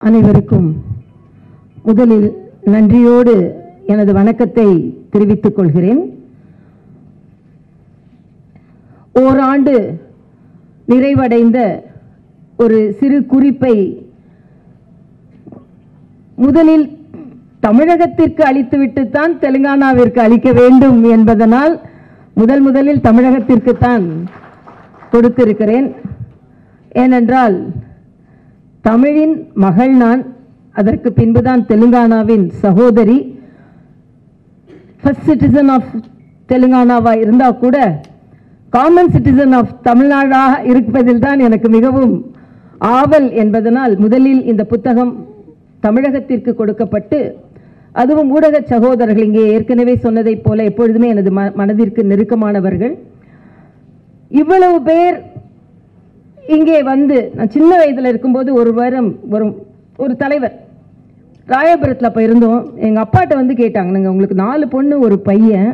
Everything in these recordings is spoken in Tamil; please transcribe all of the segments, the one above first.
அனைவருக்கும் முதலில் நன்றியோடு எனது வணக்கத்தை தெரிவித்துக் கொள்கிறேன் ஓராண்டு நிறைவடைந்த ஒரு சிறு குறிப்பை முதலில் தமிழகத்திற்கு அளித்துவிட்டுத்தான் தெலுங்கானாவிற்கு அளிக்க வேண்டும் என்பதனால் முதல் முதலில் தமிழகத்திற்குத்தான் கொடுத்திருக்கிறேன் ஏனென்றால் தமிழின் மகள் நான் அதற்கு பின்புதான் தெலுங்கானாவின் சகோதரி ஃபர்ஸ்ட் சிட்டிசன் ஆஃப் தெலுங்கானாவா இருந்தா கூட காமன் சிட்டிசன் ஆஃப் தமிழ்நாடாக இருப்பதில் தான் எனக்கு மிகவும் ஆவல் என்பதனால் முதலில் இந்த புத்தகம் தமிழகத்திற்கு கொடுக்கப்பட்டு அதுவும் ஊடக சகோதரர்கள் இங்கே ஏற்கனவே சொன்னதைப் போல எப்பொழுதுமே எனது ம மனதிற்கு நெருக்கமானவர்கள் இவ்வளவு பேர் இங்கே வந்து நான் சின்ன வயதில் இருக்கும்போது ஒரு வாரம் ஒரு ஒரு தலைவர் ராயபுரத்தில் அப்போ இருந்தோம் எங்கள் அப்பாட்ட வந்து கேட்டாங்க நாங்கள் உங்களுக்கு நாலு பொண்ணு ஒரு பையன்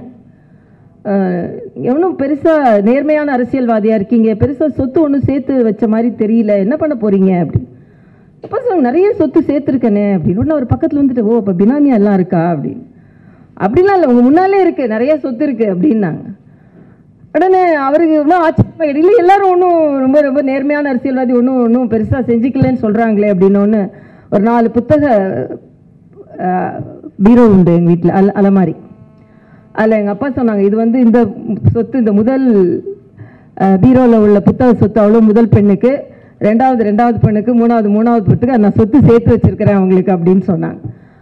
எவனும் பெருசாக நேர்மையான அரசியல்வாதியாக இருக்கீங்க பெருசாக சொத்து ஒன்றும் சேர்த்து வச்ச மாதிரி தெரியல என்ன பண்ண போகிறீங்க அப்படின்னு அப்போ சொன்னாங்க நிறைய சொத்து சேர்த்துருக்கனே அப்படின்னு உடனே ஒரு பக்கத்தில் வந்துட்டு ஓ அப்போ பினாமியா எல்லாம் இருக்கா அப்படின்னு அப்படிலாம் இல்லை உங்கள் முன்னாலே இருக்குது நிறைய சொத்து இருக்குது அப்படின்னாங்க உடனே அவருக்கு இன்னும் ஆச்சரியமா இல்லை எல்லாரும் ஒன்றும் ரொம்ப ரொம்ப நேர்மையான அரசியல்வாதி ஒன்றும் ஒன்றும் பெருசாக செஞ்சுக்கலன்னு சொல்கிறாங்களே அப்படின்னு ஒரு நாலு புத்தக அஹ், பீரோ உண்டு எங்கள் வீட்டில் அல அலமாரி அதில் எங்கள் அப்பா சொன்னாங்க இது வந்து இந்த சொத்து இந்த முதல் பீரோவில் உள்ள புத்தக சொத்து அவ்வளோ முதல் பெண்ணுக்கு ரெண்டாவது ரெண்டாவது பெண்ணுக்கு மூணாவது மூணாவது பெண்ணுக்கு நான் சொத்து சேர்த்து வச்சிருக்கிறேன் அவங்களுக்கு அப்படின்னு சொன்னாங்க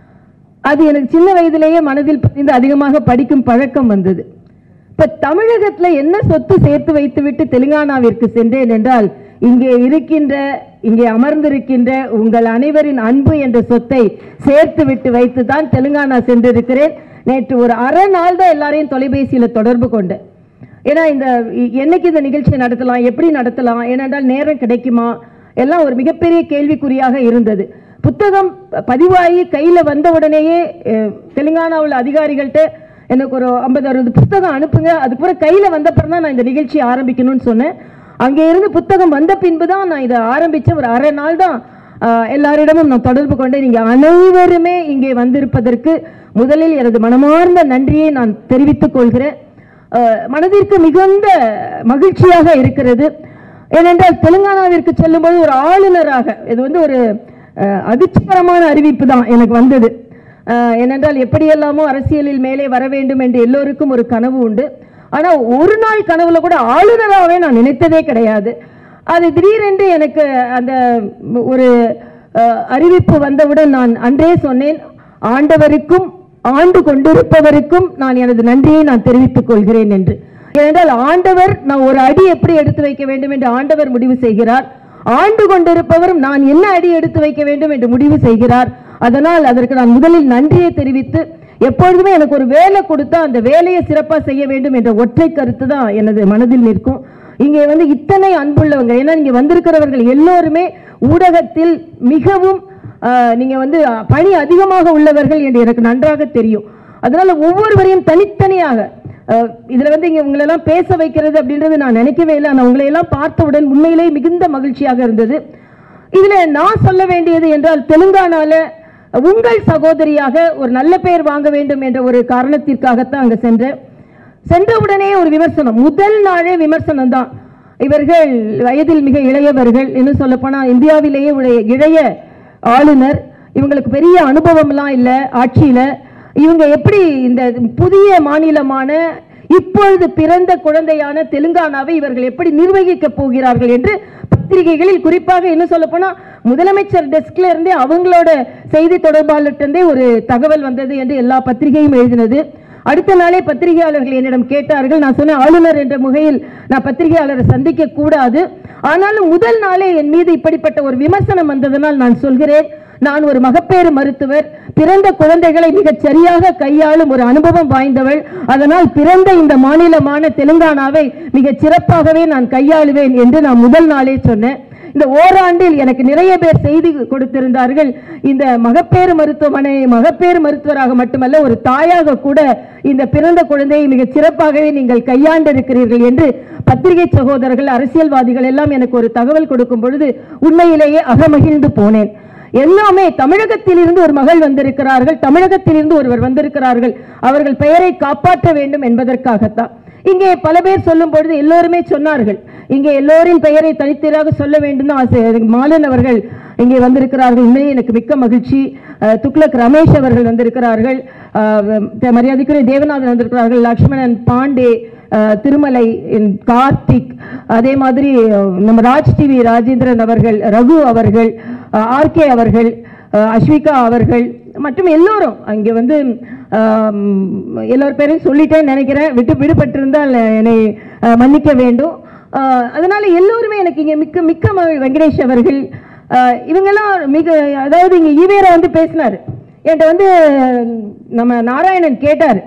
அது எனக்கு சின்ன வயதிலேயே மனதில் பதிந்து அதிகமாக படிக்கும் பழக்கம் வந்தது இப்ப தமிழகத்துல என்ன சொத்து சேர்த்து வைத்துவிட்டு தெலுங்கானாவிற்கு சென்றேன் என்றால் இங்கே இருக்கின்ற இங்கே அமர்ந்திருக்கின்ற உங்கள் அனைவரின் அன்பு என்ற சொத்தை சேர்த்து விட்டு வைத்து தான் தெலுங்கானா சென்றிருக்கிறேன் நேற்று ஒரு அரை நாள் தான் எல்லாரையும் தொலைபேசியில தொடர்பு கொண்டேன் ஏன்னா இந்த இ- என்னைக்கு இந்த நிகழ்ச்சியை நடத்தலாம் எப்படி நடத்தலாம் ஏனென்றால் நேரம் கிடைக்குமா எல்லாம் ஒரு மிகப்பெரிய கேள்விக்குறியாக இருந்தது புத்தகம் ப- பதிவாகி கையில வந்த உடனேயே அஹ், தெலுங்கானாவுள்ள அதிகாரிகள்கிட்ட எனக்கு ஒரு ஐம்பது அறுபது புத்தகம் அனுப்புங்க அதுக்கப்புறம் கையில வந்தப்பறம் தான் நான் இந்த நிகழ்ச்சியை ஆரம்பிக்கணும்னு சொன்னேன் அங்கே இருந்து புத்தகம் வந்த பின்பு தான் நான் இதை ஆரம்பிச்ச ஒரு அரை நாள் தான் ஆஹ், எல்லாரிடமும் நான் தொடர்பு கொண்டேன் நீங்க அனைவருமே இங்கே வந்திருப்பதற்கு முதலில் எனது மனமார்ந்த நன்றியை நான் தெரிவித்துக் கொள்கிறேன் ஆஹ், மனதிற்கு மிகுந்த மகிழ்ச்சியாக இருக்கிறது ஏனென்றால் தெலுங்கானாவிற்கு செல்லும்போது ஒரு ஆளுநராக இது வந்து ஒரு ஆஹ், அதிர்ச்சிகரமான அறிவிப்பு தான் எனக்கு வந்தது ஆஹ், ஏனென்றால் எப்படியெல்லாமோ அரசியலில் மேலே வர வேண்டும் என்று எல்லோருக்கும் ஒரு கனவு உண்டு ஆனா ஒரு நாள் கனவுல கூட ஆளுநராகவே நான் நினைத்ததே கிடையாது அது திடீரென்று எனக்கு அந்த ஒரு அஹ், அறிவிப்பு வந்தவுடன் நான் அன்றே சொன்னேன் ஆண்டவருக்கும் ஆண்டு கொண்டிருப்பவருக்கும் நான் எனது நன்றியை நான் தெரிவித்துக் கொள்கிறேன் என்று ஏனென்றால் ஆண்டவர் நான் ஒரு அடி எப்படி எடுத்து வைக்க வேண்டும் என்று ஆண்டவர் முடிவு செய்கிறார் ஆண்டு கொண்டிருப்பவரும் நான் என்ன அடி எடுத்து வைக்க வேண்டும் என்று முடிவு செய்கிறார் அதனால் அதற்கு நான் முதலில் நன்றியை தெரிவித்து எப்பொழுதுமே எனக்கு ஒரு வேலை கொடுத்தா அந்த வேலையை சிறப்பாக செய்ய வேண்டும் என்ற ஒற்றை கருத்து தான் எனது மனதில் நிற்கும் இங்கே வந்து இத்தனை அன்புள்ளவங்க ஏன்னா இங்கே வந்திருக்கிறவர்கள் எல்லோருமே ஊடகத்தில் மிகவும் ஆஹ், நீங்க வந்து அஹ், பணி அதிகமாக உள்ளவர்கள் என்று எனக்கு நன்றாக தெரியும் அதனால ஒவ்வொருவரையும் தனித்தனியாக அஹ், இதுல வந்து இங்க உங்களை எல்லாம் பேச வைக்கிறது அப்படின்றது நான் நினைக்கவே இல்லை ஆனால் உங்களை எல்லாம் பார்த்தவுடன் உண்மையிலேயே மிகுந்த மகிழ்ச்சியாக இருந்தது இதுல நான் சொல்ல வேண்டியது என்றால் தெலுங்கானால உங்கள் சகோதரியாக ஒரு நல்ல பெயர் வாங்க வேண்டும் என்ற ஒரு காரணத்திற்காகத்தான் அங்க சென்றேன் சென்றவுடனே ஒரு விமர்சனம் முதல் நாளே விமர்சனம் தான் இவர்கள் வயதில் மிக இளையவர்கள் இன்னும் சொல்ல போனா இந்தியாவிலேயே உடைய இளைய ஆளுநர் இவங்களுக்கு பெரிய அனுபவம்லாம் இல்லை ஆட்சியில இவங்க எப்படி இந்த புதிய மாநிலமான இப்பொழுது பிறந்த குழந்தையான தெலுங்கானாவை இவர்கள் எப்படி நிர்வகிக்க போகிறார்கள் என்று பத்திரிகைகளில் குறிப்பாக என்ன சொல்ல போனா முதலமைச்சர் டெஸ்க்ல இருந்தே அவங்களோட செய்தி தொடர்பாளர்கிட்ட இருந்தே ஒரு தகவல் வந்தது என்று எல்லா பத்திரிகையும் எழுதினது அடுத்த நாளே பத்திரிகையாளர்கள் என்னிடம் கேட்டார்கள் நான் சொன்னேன் ஆளுநர் என்ற முகையில் நான் பத்திரிகையாளரை சந்திக்க கூடாது ஆனாலும் முதல் நாளே என் மீது இப்படிப்பட்ட ஒரு விமர்சனம் வந்ததனால் நான் சொல்கிறேன் நான் ஒரு மகப்பேறு மருத்துவர் பிறந்த குழந்தைகளை மிகச் சரியாக கையாளும் ஒரு அனுபவம் வாய்ந்தவள் அதனால் பிறந்த இந்த மாநிலமான தெலுங்கானாவை மிகச் சிறப்பாகவே நான் கையாளுவேன் என்று நான் முதல் நாளே சொன்னேன் இந்த ஓராண்டில் எனக்கு நிறைய பேர் செய்தி கொடுத்திருந்தார்கள் இந்த மகப்பேறு மருத்துவமனை மகப்பேறு மருத்துவராக மட்டுமல்ல ஒரு தாயாக கூட இந்த பிறந்த குழந்தையை மிகச் சிறப்பாகவே நீங்கள் கையாண்டிருக்கிறீர்கள் என்று பத்திரிகை சகோதரர்கள் அரசியல்வாதிகள் எல்லாம் எனக்கு ஒரு தகவல் கொடுக்கும் பொழுது உண்மையிலேயே அகமகிழ்ந்து போனேன் எல்லாமே தமிழகத்தில் இருந்து ஒரு மகள் வந்திருக்கிறார்கள் தமிழகத்தில் இருந்து ஒருவர் வந்திருக்கிறார்கள் அவர்கள் பெயரை காப்பாற்ற வேண்டும் என்பதற்காகத்தான் இங்கே பல பேர் சொல்லும் பொழுது எல்லோருமே சொன்னார்கள் இங்கே எல்லோரின் பெயரை தனித்தீராக சொல்ல வேண்டும் தான் ஆசை எனக்கு மாலன் அவர்கள் இங்கே வந்திருக்கிறார்கள் உண்மையே எனக்கு மிக்க மகிழ்ச்சி அஹ், துக்ளக் ரமேஷ் அவர்கள் வந்திருக்கிறார்கள் அஹ், மரியாதைக்குரிய தேவநாதன் வந்திருக்கிறார்கள் லக்ஷ்மணன் பாண்டே அஹ், திருமலை என் கார்த்திக் அதே மாதிரி அஹ், நம்ம ராஜ் டிவி ராஜேந்திரன் அவர்கள் ரகு அவர்கள் ஆர்கே அவர்கள் அஹ், அஸ்விகா அவர்கள் மற்றும் எல்லோரும் அங்கே வந்து ஆம், எல்லோர் பேரையும் சொல்லிட்டேன்னு நினைக்கிறேன் விட்டு விடுபட்டிருந்தால் என்னை அஹ், மன்னிக்க வேண்டும் அஹ், அதனால எல்லோருமே எனக்கு இங்கே மிக்க மிக்க மகிழ் வெங்கடேஷ் அவர்கள் அஹ், இவங்கெல்லாம் மிக அதாவது இங்கே ஈவேரா வந்து பேசினார் என்கிட்ட வந்து நம்ம நாராயணன் கேட்டார்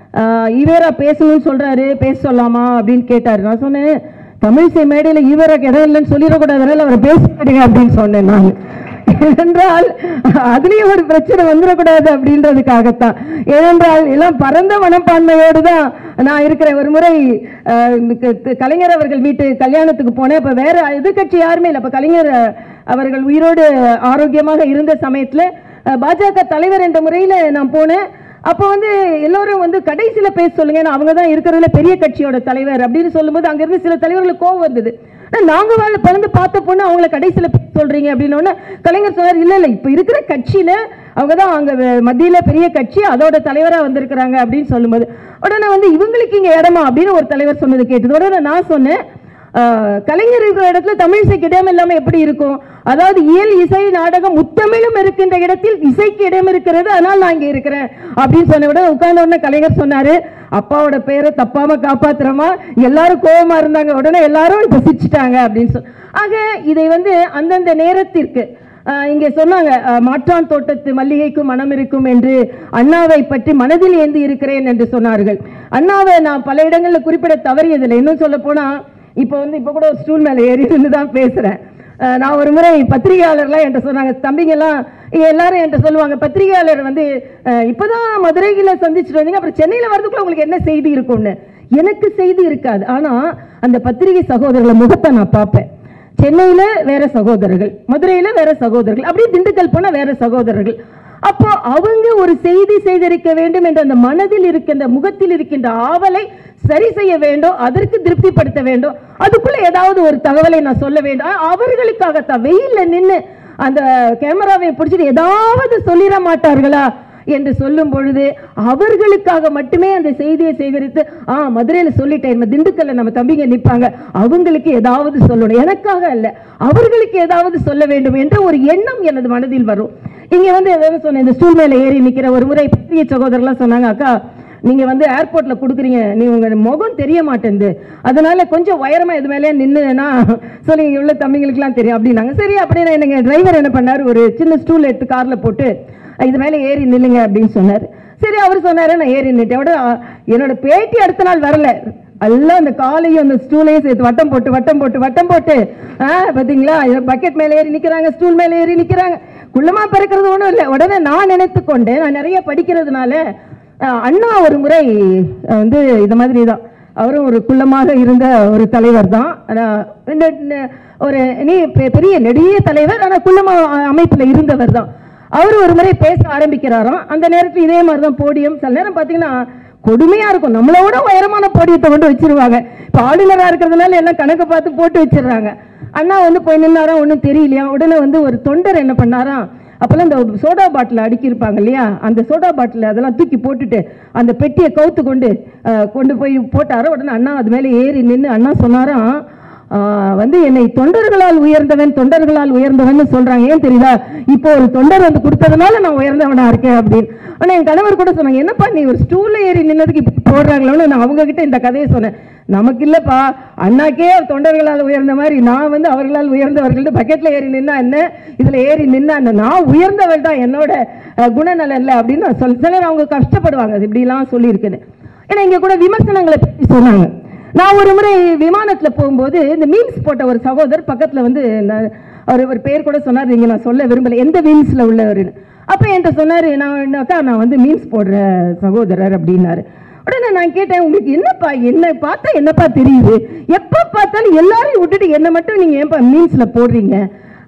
ஈவேரா பேசணும்னு சொல்றாரு பேச சொல்லாமா அப்படின்னு கேட்டார் நான் சொன்னேன் தமிழிசை மேடையில் ஈவேராக்கு இடம் இல்லைன்னு சொல்லிடக்கூடாது அதனால அவரை பேசிக்கிடுங்க அப்படின்னு சொன்னேன் நான் ஏனென்றால் அதுலயும் ஒரு பிரச்சனை வந்துடக்கூடாது அப்படின்றதுக்காகத்தான் ஏனென்றால் எல்லாம் பரந்த மனப்பான்மையோடு தான் நான் இருக்கிறேன் ஒரு முறை அஹ், க- கலைஞர் அவர்கள் வீட்டு கல்யாணத்துக்கு போனேன் அப்ப வேற எதிர்க்கட்சி யாருமே இல்லை அப்ப கலைஞர் அஹ், அவர்கள் உயிரோடு ஆரோக்கியமாக இருந்த சமயத்துல அஹ், பாஜக தலைவர் என்ற முறையில நான் போனேன் அப்போ வந்து எல்லோரும் வந்து கடைசியில பேச சொல்லுங்க ஏன்னா அவங்க தான் இருக்கிறதுல பெரிய கட்சியோட தலைவர் அப்படின்னு சொல்லும்போது அங்க இருந்து சில தலைவர்களுக்கு கோவம் வந்தது ஆனா, நாங்க வாழ் பிறந்து பார்த்த பொண்ணு அவங்கள கடைசியில பேச சொல்றீங்க அப்படின்னு உடனே கலைஞர் சொன்னார் இல்ல இல்ல இப்ப இருக்கிற கட்சியில அவங்க தான் அங்க வெ- மத்தியில பெரிய கட்சி அதோட தலைவரா வந்திருக்கிறாங்க அப்படின்னு சொல்லும்போது உடனே வந்து இவங்களுக்கு இங்க இடமா அப்படின்னு ஒரு தலைவர் சொன்னது கேட்டது உடனே நான் சொன்னேன் ஆஹ், கலைஞர் இருக்கிற இடத்துல தமிழிசைக்கு இடம் இல்லாம எப்படி இருக்கும் அதாவது இயல் இசை நாடகம் முத்தமிழும் இருக்கின்ற இடத்தில் இசைக்கு இடம் இருக்கிறது அதனால நான் இங்க இருக்கிறேன் அப்படின்னு சொன்ன விட உட்கார்ந்த உடனே கலைஞர் சொன்னாரு அப்பாவோட பேரை தப்பாம காப்பாத்துறமா எல்லாரும் கோவமா இருந்தாங்க உடனே எல்லாரும் இப்ப சிரிச்சிட்டாங்க அப்படின்னு சொல் ஆக இதை வந்து அந்தந்த நேரத்திற்கு ஆஹ் இங்கே சொன்னாங்க ஆஹ் மாற்றான் தோட்டத்து மல்லிகைக்கும் மனம் இருக்கும் என்று அண்ணாவை பற்றி மனதில் ஏந்தி இருக்கிறேன் என்று சொன்னார்கள் அண்ணாவை நான் பல இடங்கள்ல குறிப்பிட தவறியதில்லை இன்னும் சொல்ல போனா இப்போ வந்து இப்போ கூட ஒரு ஸ்டூல் மேலே ஏறி இருந்து தான் பேசுறேன் ஆஹ் நான் ஒரு முறை பத்திரிகையாளர்லாம் என்கிட்ட சொன்னாங்க தம்பிங்கெல்லாம் இங்க எல்லாரும் என்கிட்ட சொல்லுவாங்க பத்திரிகையாளர் வந்து ஆஹ் இப்பதான் மதுரையில சந்திச்சுட்டு வந்தீங்க அப்புறம் சென்னையில வரதுக்குள்ள உங்களுக்கு என்ன செய்தி இருக்கும்னு எனக்கு செய்தி இருக்காது ஆனா அந்த பத்திரிகை சகோதரர்களை முகத்தை நான் பார்ப்பேன் சென்னையில வேற சகோதரர்கள் மதுரையில வேற சகோதரர்கள் அப்படியே திண்டுக்கல் போனா வேற சகோதரர்கள் அப்போ அவங்க ஒரு செய்தி செய்திருக்க வேண்டும் என்ற அந்த மனதில் இருக்கின்ற முகத்தில் இருக்கின்ற ஆவலை சரி செய்ய வேண்டும் அதற்கு திருப்திப்படுத்த வேண்டும் அதுக்குள்ள ஏதாவது ஒரு தகவலை நான் சொல்ல வேண்டும் ஆ, அவர்களுக்காகத்தான் வெயில்ல நின்னு அந்த கேமராவை பிடிச்சிட்டு ஏதாவது சொல்லிட மாட்டார்களா என்று சொல்லும் பொழுது அவர்களுக்காக மட்டுமே அந்த செய்தியை சேகரித்து ஆ மதுரையில சொல்லிட்டேன் நம்ம திண்டுக்கல்ல நம்ம தம்பிங்க நிப்பாங்க அவங்களுக்கு ஏதாவது சொல்லணும் எனக்காக அல்ல அவர்களுக்கு ஏதாவது சொல்ல வேண்டும் என்ற ஒரு எண்ணம் எனது மனதில் வரும் இங்க வந்து ஏதாவது சொன்னேன் இந்த ஸ்டூல் மேல ஏறி நிக்கிற ஒரு முறை பத்திரிகை சகோதரர்லாம் சொன்னாங்க அக்கா நீங்க வந்து ஏர்போர்ட்ல கொடுக்குறீங்க நீ உங்க முகம் தெரிய மாட்டேங்குது அதனால கொஞ்சம் உயரமா இது மேலே நின்னுனா சொல்லி இங்க உள்ள தம்பிங்களுக்குலாம் தெரியும் அப்படின்னாங்க சரி அப்படின்னு எனக்கு டிரைவர் என்ன பண்ணாரு ஒரு சின்ன ஸ்டூல் எடுத்து கார்ல போட்டு இது மேலே ஏறி நில்லுங்க அப்படின்னு சொன்னார் சரி அவர் சொன்னாரு நான் ஏறி நின்னுட்டேன் உடனே, அ, என்னோட பேட்டி அடுத்த நாள் வரல எல்லாம் அந்த காலையும் அந்த ஸ்டூலையும் சேர்த்து வட்டம் போட்டு வட்டம் போட்டு வட்டம் போட்டு ஆ பாத்தீங்களா பக்கெட் மேலே ஏறி நிக்கிறாங்க ஸ்டூல் மேலே ஏறி நிக்கிறாங்க குள்ளமா பிறக்கிறது ஒண்ணும் இல்லை உடனே நான் நினைத்து கொண்டேன் நான் நிறைய படிக்கிறதுனால அஹ், அண்ணா ஒரு முறை அஹ், வந்து இந்த மாதிரி தான் அவரும் ஒரு குள்ளமாக இருந்த ஒரு தலைவர் தான் ஆனா, இந்த இந்த ஒரு நீ பெ- பெரிய நெடிய தலைவர் ஆனா குள்ளமா அ- அமைப்புல இருந்தவர் தான் அவர் ஒரு முறை பேச ஆரம்பிக்கிறாராம் அந்த நேரத்துல இதே மாதிரி தான் போடியம் சில நேரம் பாத்தீங்கன்னா கொடுமையா இருக்கும் நம்மளோட உயரமான போடியத்தை கொண்டு வச்சிருவாங்க இப்ப ஆளுநரா இருக்கிறதுனால எல்லாம் கணக்கு பார்த்து போட்டு வச்சிடுறாங்க அண்ணா வந்து போய் நின்னாராம் ஒன்றும் தெரியலையா உடனே வந்து ஒரு தொண்டர் என்ன பண்ணாராம் அப்போல்லாம் இந்த சோடா பாட்டில் அடுக்கியிருப்பாங்க இல்லையா அந்த சோடா பாட்டில் அதெல்லாம் தூக்கி போட்டுட்டு அந்த பெட்டியை கவுத்து கொண்டு அஹ், கொண்டு போய் போட்டாரோ உடனே அண்ணா அது மேலே ஏறி நின்று அண்ணா சொன்னாராம் ஆஹ் வந்து என்னை தொண்டர்களால் உயர்ந்தவன் தொண்டர்களால் உயர்ந்தவன் சொல்றாங்க ஏன் தெரியுதா இப்போ ஒரு தொண்டர் வந்து கொடுத்ததுனால நான் உயர்ந்தவனா இருக்கேன் அப்படின்னு ஆனா என் கணவர் கூட சொன்னாங்க என்னப்பா நீ ஒரு ஸ்டூல்ல ஏறி நின்னதுக்கு இப்படி போடுறாங்களோன்னு நான் அவங்க கிட்ட இந்த கதையை சொன்னேன் நமக்கு இல்லப்பா அண்ணாக்கே தொண்டர்களால் உயர்ந்த மாதிரி நான் வந்து அவர்களால் உயர்ந்தவர்கள் பக்கெட்ல ஏறி நின்னா என்ன இதுல ஏறி நின்னா என்ன நான் உயர்ந்தவள் தான் என்னோட அஹ், குணநலன்ல அப்படின்னு நான் சொல்ல சிலர் அவங்க கஷ்டப்படுவாங்க அது இப்படிலாம் சொல்லியிருக்குன்னு ஏன்னா இங்க கூட விமர்சனங்களை பற்றி சொன்னாங்க நான் ஒரு முறை விமானத்துல போகும்போது இந்த மீம்ஸ் போட்ட ஒரு சகோதரர் பக்கத்துல வந்து நான் அவர் ஒரு பேர் கூட சொன்னார் நீங்க நான் சொல்ல விரும்பல எந்த மீம்ஸ்ல உள்ளவர்னு அப்ப என்கிட்ட சொன்னாரு நான் அக்கா நான் வந்து மீம்ஸ் போடுற சகோதரர் அப்படின்னாரு உடனே நான் கேட்டேன் உங்களுக்கு என்னப்பா என்ன பார்த்தா என்னப்பா தெரியுது எப்ப பார்த்தாலும் எல்லாரையும் விட்டுட்டு என்ன மட்டும் நீங்க ஏன்பா மீம்ஸ்ல போடுறீங்க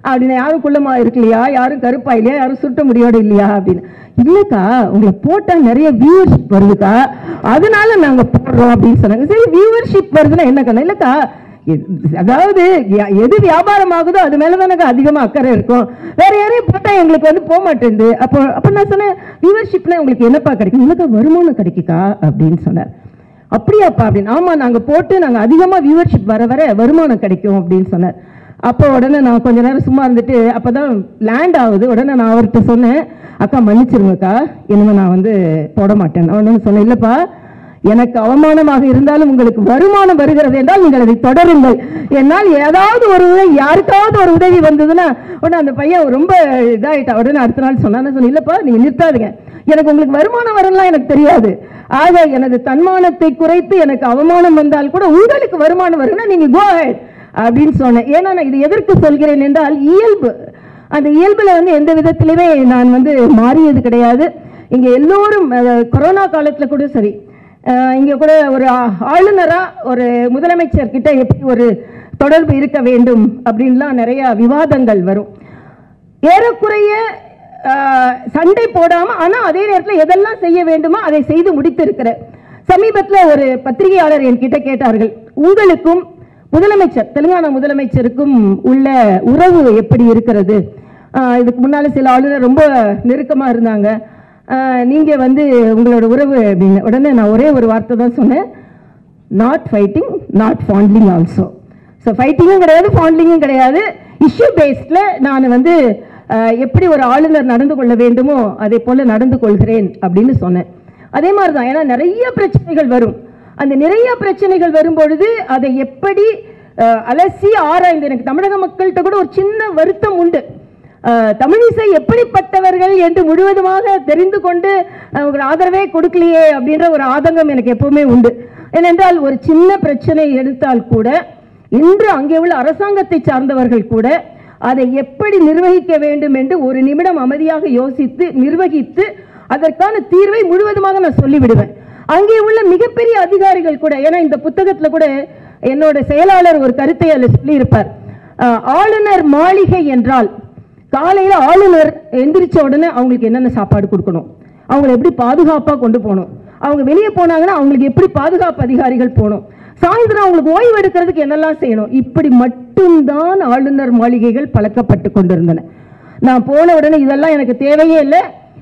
அப்படின்னு யாரும் குள்ளமா இருக்கலையா யாரும் கருப்பா இல்லையா யாரும் சுட்ட முடியோட இல்லையா அப்படின்னு இல்லக்கா உங்களை போட்டா நிறைய வியூவர்ஷிப் வருதுக்கா அதனால நாங்க போடுறோம் அப்படின்னு சொன்னாங்க சரி வியூவர்ஷிப் வருதுன்னா என்ன இல்லக்கா எ- அதாவது யா- எது வியாபாரம் ஆகுதோ அது மேல தானே அதிகமா அக்கறை இருக்கும் வேற யாரையும் போட்டா எங்களுக்கு வந்து போக மாட்டேங்குது அப்போ அப்ப நான் சொன்னேன் வியூவர்ஷிப்னா உங்களுக்கு என்னப்பா கிடைக்கும் இல்லக்கா வருமானம் கிடைக்குக்கா அப்படின்னு சொன்னார் அப்படியாப்பா அப்படின்னு ஆமா நாங்க போட்டு நாங்க அதிகமா வியூவர்ஷிப் வர வர வருமானம் கிடைக்கும் அப்படின்னு சொன்னார் அப்போ உடனே நான் கொஞ்ச நேரம் சும்மா இருந்துட்டு அப்பதான் லேண்ட் ஆகுது உடனே நான் அவர்கிட்ட சொன்னேன் அக்கா மன்னிச்சிருங்கக்கா இனிமே நான் வந்து போட மாட்டேன் நான் உடனே சொன்னேன் இல்லப்பா எனக்கு அவமானமாக இருந்தாலும் உங்களுக்கு வருமானம் வருகிறது என்றால் நீங்கள் அதை தொடருங்கள் என்னால் ஏதாவது ஒரு உதவி யாருக்காவது ஒரு உதவி வந்ததுன்னா உடனே அந்த பையன் ரொம்ப இதாயிட்டா உடனே அடுத்த நாள் சொன்னா நான் சொன்னேன் இல்லப்பா நீங்க நிறுத்தாதுங்க எனக்கு உங்களுக்கு வருமானம் வரலாம் எனக்கு தெரியாது ஆக எனது தன்மானத்தை குறைத்து எனக்கு அவமானம் வந்தால் கூட உங்களுக்கு வருமானம் வரும்னா நீங்க கோ ahead அப்படின்னு சொன்னேன் ஏன்னா நான் இது எதற்கு சொல்கிறேன் என்றால் இயல்பு அந்த இயல்புல வந்து எந்த விதத்திலுமே நான் வந்து மாறியது கிடையாது இங்க எல்லோரும் அஹ், கொரோனா காலத்துல கூட சரி அஹ், இங்க கூட ஒரு ஆ- ஆளுநரா ஒரு முதலமைச்சர் கிட்ட எப்படி ஒரு தொடர்பு இருக்க வேண்டும் அப்படின்லாம் நிறைய விவாதங்கள் வரும் ஏறக்குறைய ஆஹ், சண்டை போடாம ஆனா அதே நேரத்தில் எதெல்லாம் செய்ய வேண்டுமோ அதை செய்து முடித்திருக்கிற சமீபத்துல ஒரு பத்திரிகையாளர் என்கிட்ட கேட்டார்கள் உங்களுக்கும் முதலமைச்சர் தெலுங்கானா முதலமைச்சருக்கும் உள்ள உறவு எப்படி இருக்கிறது ஆஹ், இதுக்கு முன்னால சில ஆளுநர் ரொம்ப நெருக்கமா இருந்தாங்க ஆஹ், நீங்க வந்து உங்களோட உறவு அப்படின்னு உடனே நான் ஒரே ஒரு வார்த்தை தான் சொன்னேன் not fighting not fondling also so ஃபைட்டிங்கும் கிடையாது ஃபாண்ட்லிங்கும் கிடையாது இஷ்யூ பேஸ்டில் நான் வந்து அஹ், எப்படி ஒரு ஆளுநர் நடந்து கொள்ள வேண்டுமோ அதே போல நடந்து கொள்கிறேன் அப்படின்னு சொன்னேன் அதே மாதிரி தான் ஏன்னா நிறைய பிரச்சனைகள் வரும் அந்த நிறைய பிரச்சனைகள் வரும்பொழுது அதை எப்படி அஹ், அலசி ஆராய்ந்து எனக்கு தமிழக மக்கள்கிட்ட கூட ஒரு சின்ன வருத்தம் உண்டு அஹ், தமிழிசை எப்படிப்பட்டவர்கள் என்று முழுவதுமாக தெரிந்து கொண்டு அஹ், ஒரு ஆதரவே கொடுக்கலையே அப்படின்ற ஒரு ஆதங்கம் எனக்கு எப்பவுமே உண்டு ஏனென்றால் ஒரு சின்ன பிரச்சனை எடுத்தால் கூட இன்று அங்கே உள்ள அரசாங்கத்தை சார்ந்தவர்கள் கூட அதை எப்படி நிர்வகிக்க வேண்டும் என்று ஒரு நிமிடம் அமைதியாக யோசித்து நிர்வகித்து அதற்கான தீர்வை முழுவதுமாக நான் சொல்லிவிடுவேன் அங்கே உள்ள மிகப்பெரிய அதிகாரிகள் கூட ஏன்னா இந்த புத்தகத்துல கூட என்னோட செயலாளர் ஒரு கருத்தை அதில் சொல்லியிருப்பார் அஹ், ஆளுநர் மாளிகை என்றால் காலையில ஆளுநர் எந்திரிச்ச உடனே அவங்களுக்கு என்னென்ன சாப்பாடு கொடுக்கணும் அவங்களை எப்படி பாதுகாப்பா கொண்டு போகணும் அவங்க வெளியே போனாங்கன்னா அவங்களுக்கு எப்படி பாதுகாப்பு அதிகாரிகள் போகணும் சாயந்தரம் அவங்களுக்கு ஓய்வு எடுக்கிறதுக்கு என்னெல்லாம் செய்யணும் இப்படி மட்டும்தான் ஆளுநர் மாளிகைகள் பழக்கப்பட்டு கொண்டிருந்தன நான் போன உடனே இதெல்லாம் எனக்கு தேவையே இல்லை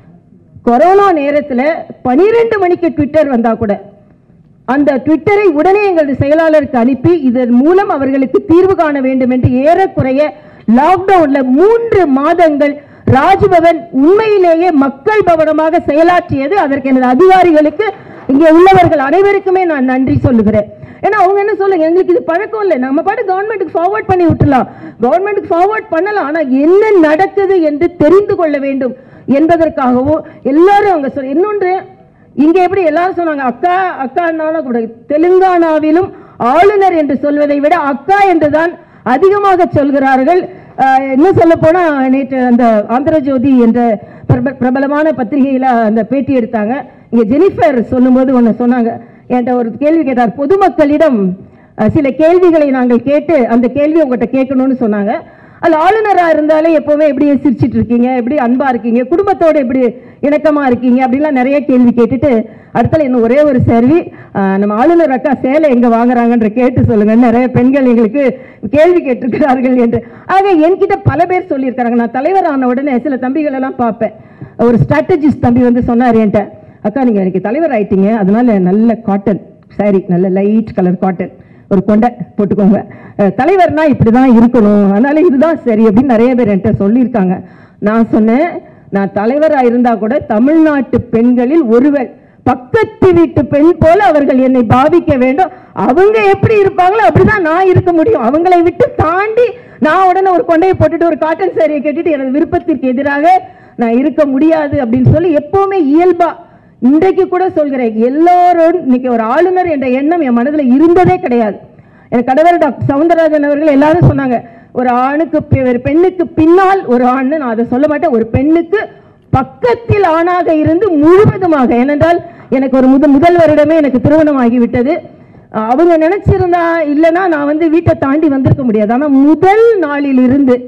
கொரோனா நேரத்துல பனிரெண்டு மணிக்கு ட்விட்டர் வந்தா கூட அந்த ட்விட்டரை உடனே எங்களது செயலாளருக்கு அனுப்பி இதன் மூலம் அவர்களுக்கு தீர்வு காண வேண்டும் என்று ஏறக்குறைய லாக்டவுன்ல மூன்று மாதங்கள் ராஜ்பவன் உண்மையிலேயே மக்கள் பவனமாக செயலாற்றியது அதற்கு எனது அதிகாரிகளுக்கு இங்கே உள்ளவர்கள் அனைவருக்குமே நான் நன்றி சொல்லுகிறேன் ஏன்னா அவங்க என்ன சொல்லுங்க எங்களுக்கு இது பழக்கம் இல்லை நம்ம பாட்டு கவர்மெண்ட்டுக்கு ஃபார்வர்ட் பண்ணி விட்டுலாம் கவர்மெண்ட்டுக்கு ஃபார்வர்ட் பண்ணலாம் ஆனா என்ன நடக்குது என்று தெரிந்து கொள்ள வேண்டும் என்பதற்காகவும் எல்லாரும் அவங்க சொல் இன்னொன்று இங்க எப்படி எல்லாரும் சொன்னாங்க அக்கா அக்கானாலும் கூட தெலுங்கானாவிலும் ஆளுநர் என்று சொல்வதை விட அக்கா என்றுதான் அதிகமாக சொல்கிறார்கள் ஆஹ் இன்னும் சொல்ல போனா நேற்று அந்த ஆந்திரஜோதி என்ற பிரப- பிரபலமான பத்திரிகையில அந்த பேட்டி எடுத்தாங்க இங்க ஜெனிஃபர் சொல்லும்போது ஒன்று சொன்னாங்க என்கிட்ட ஒரு கேள்வி கேட்டார் பொதுமக்களிடம் அஹ், சில கேள்விகளை நாங்கள் கேட்டு அந்த கேள்வி உங்கள்கிட்ட கேட்கணும்னு சொன்னாங்க அது ஆளுநரா இருந்தாலே எப்பவுமே எப்படி சிரிச்சிட்டு இருக்கீங்க எப்படி அன்பா இருக்கீங்க குடும்பத்தோட எப்படி இணக்கமா இருக்கீங்க அப்படிலாம் நிறைய கேள்வி கேட்டுட்டு அடுத்தல இன்னும் ஒரே ஒரு சேர்வி ஆஹ், நம்ம ஆளுநர் அக்கா சேலை எங்க வாங்குறாங்கன்ற கேட்டு சொல்லுங்க நிறைய பெண்கள் எங்களுக்கு கேள்வி கேட்டிருக்கிறார்கள் என்று ஆக என்கிட்ட பல பேர் சொல்லியிருக்காங்க நான் தலைவர் ஆன உடனே சில தம்பிகள் எல்லாம் பார்ப்பேன் ஒரு ஸ்ட்ராட்டஜிஸ்ட் தம்பி வந்து சொன்னார் என்கிட்ட அக்கா நீங்க எனக்கு தலைவர் ஆயிட்டீங்க அதனால நல்ல காட்டன் சாரி நல்ல லைட் கலர் காட்டன் ஒரு கொண்டை போட்டுக்கோங்க அஹ் தலைவர்னா இப்படிதான் இருக்கணும் அதனால இதுதான் சரி அப்படின்னு நிறைய பேர் என்கிட்ட சொல்லியிருக்காங்க நான் சொன்னேன் நான் தலைவரா இருந்தா கூட தமிழ்நாட்டு பெண்களில் ஒருவர் பக்கத்து வீட்டு பெண் போல அவர்கள் என்னை பாவிக்க வேண்டும் அவங்க எப்படி இருப்பாங்களோ அப்படிதான் நான் இருக்க முடியும் அவங்களை விட்டு தாண்டி நான் உடனே ஒரு கொண்டையை போட்டுட்டு ஒரு காட்டன் சாரியை கட்டிட்டு எனது விருப்பத்திற்கு எதிராக நான் இருக்க முடியாது அப்படின்னு சொல்லி எப்பவுமே இயல்பா இன்றைக்கு கூட சொல்கிறேன் எல்லாரும் இன்னைக்கு ஒரு ஆளுநர் என்ற எண்ணம் என் மனதில் இருந்ததே கிடையாது எனக்கு கடவர் டாக்டர் சவுந்தரராஜன் அவர்கள் எல்லாரும் சொன்னாங்க ஒரு ஆணுக்கு பி- ஒரு பெண்ணுக்கு பின்னால் ஒரு ஆண்னு நான் அதை சொல்ல மாட்டேன் ஒரு பெண்ணுக்கு பக்கத்தில் ஆணாக இருந்து முழுவதுமாக ஏனென்றால் எனக்கு ஒரு முத முதல் வருடமே எனக்கு திருமணம் ஆகிவிட்டது அஹ் அவங்க நினைச்சிருந்தா இல்லைன்னா நான் வந்து வீட்டை தாண்டி வந்திருக்க முடியாது ஆனா முதல் நாளில் இருந்து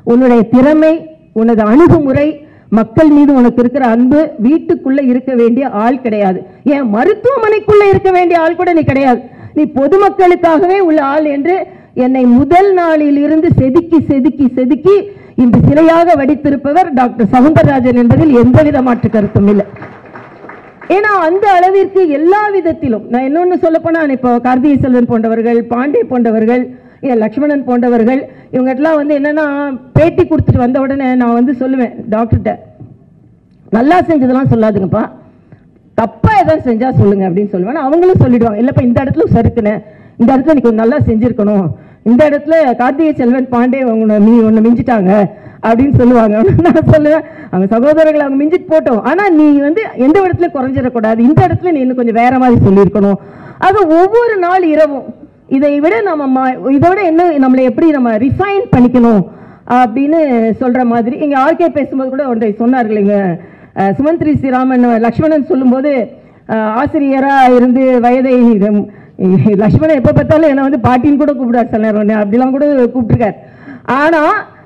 உன்னுடைய திறமை உனது அணுகுமுறை மக்கள் மீது உனக்கு இருக்கிற அன்பு வீட்டுக்குள்ள இருக்க வேண்டிய ஆள் கிடையாது ஏன் மருத்துவமனைக்குள்ள இருக்க வேண்டிய ஆள் கூட நீ கிடையாது நீ பொதுமக்களுக்காகவே உள்ள ஆள் என்று என்னை முதல் நாளில் இருந்து செதுக்கி செதுக்கி செதுக்கி இன்று சிலையாக வடித்திருப்பவர் டாக்டர் சவுந்தரராஜன் என்பதில் எந்தவித மாற்று கருத்தும் இல்லை ஏன்னா அந்த அளவிற்கு எல்லா விதத்திலும் நான் இன்னொன்னு சொல்ல போனா இப்போ கார்த்திகை செல்வன் போன்றவர்கள் பாண்டே போன்றவர்கள் ஏன் லக்ஷ்மணன் போன்றவர்கள் இவங்கெல்லாம் வந்து என்னன்னா பேட்டி கொடுத்துட்டு வந்த உடனே நான் வந்து சொல்லுவேன் டாக்டர்கிட்ட நல்லா செஞ்சதெல்லாம் சொல்லாதுங்கப்பா தப்பா ஏதாவது செஞ்சா சொல்லுங்க அப்படின்னு சொல்லுவேன் ஆனா அவங்களும் சொல்லிடுவாங்க இல்லப்பா இந்த இடத்துல சறுக்குனேன் இந்த இடத்துல நீ கொஞ்சம் நல்லா செஞ்சிருக்கணும் இந்த இடத்துல கார்த்திகை செல்வன் பாண்டே உன்னை நீ ஒன்று மிஞ்சிட்டாங்க அப்படின்னு சொல்லுவாங்க நான் சொல்லுவேன் அவங்க சகோதரர்கள் அவங்க மிஞ்சிட்டு போட்டோம் ஆனா நீ வந்து எந்த இடத்துல குறைஞ்சிடக்கூடாது இந்த இடத்துல நீ இன்னும் கொஞ்சம் வேற மாதிரி சொல்லியிருக்கணும் ஆக ஒவ்வொரு நாள் இரவும் இதை விட நம்ம ம- இதை விட என்ன நம்மளை எப்படி நம்ம ரிஃபைன் பண்ணிக்கணும் அப்படின்னு சொல்ற மாதிரி இங்க ஆர்கே பேசும்போது கூட ஒன்றை சொன்னார்கள் இங்க அஹ், சுமந்திரி ஸ்ரீராமன் லக்ஷ்மணன் சொல்லும்போது அஹ், ஆசிரியரா இருந்து வயதை இது- லக்ஷ்மணன் எப்ப பார்த்தாலும் என்ன வந்து பாட்டின்னு கூட கூப்பிடாரு சில நேரம் அப்படிலாம் கூட கூப்பிட்டுருக்காரு ஆனா